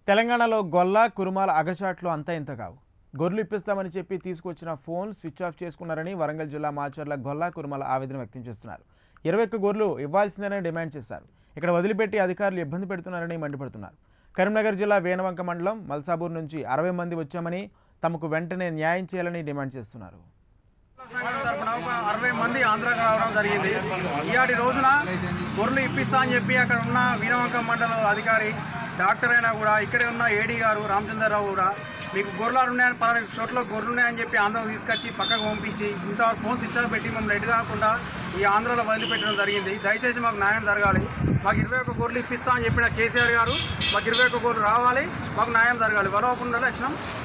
తెలంగాణలో గొల్ల కురుమాల అగచాట్లు అంతా ఇంత కావు గొర్రెలు ఇప్పిస్తామని చెప్పి తీసుకొచ్చిన ఫోన్ స్విచ్ ఆఫ్ చేసుకున్నారని వరంగల్ జిల్లా మాచర్ల గొల్ల కురుమాల ఆవేదన వ్యక్తం చేస్తున్నారు ఇరవై ఒక్క గొర్రెలు ఇవ్వాల్సిందేనని డిమాండ్ చేశారు ఇక్కడ వదిలిపెట్టి అధికారులు ఇబ్బంది పెడుతున్నారని మండిపడుతున్నారు కరీంనగర్ జిల్లా వేనవంక మండలం మల్సాబూర్ నుంచి అరవై మంది వచ్చామని తమకు వెంటనే న్యాయం చేయాలని డిమాండ్ చేస్తున్నారు సంఘం తరపున ఒక అరవై మంది ఆంధ్రాకి రావడం జరిగింది ఇవాటి రోజున గొర్రెలు ఇప్పిస్తా అని చెప్పి అక్కడ ఉన్న వీరవంక మండల అధికారి డాక్టర్ అయినా కూడా ఇక్కడే ఉన్న ఏడీ గారు రామచంద్రరావు కూడా మీకు గొర్రెలు ఉన్నాయని పలానా చోట్ల గొర్రెలు ఉన్నాయని చెప్పి ఆంధ్రాకు తీసుకొచ్చి పక్కకు పంపించి ఇంతవరకు ఫోన్ స్విచ్ ఆఫ్ పెట్టి మమ్మల్ని ఎటు కాకుండా ఈ ఆంధ్రాలో వదిలిపెట్టడం జరిగింది దయచేసి మాకు న్యాయం జరగాలి మాకు ఇరవై ఒక్క గొర్రెలు ఇప్పిస్తా అని చెప్పిన కేసీఆర్ గారు మాకు ఇరవై ఒక్క గొర్రెలు రావాలి మాకు న్యాయం జరగాలి వలవకుండా లక్షణం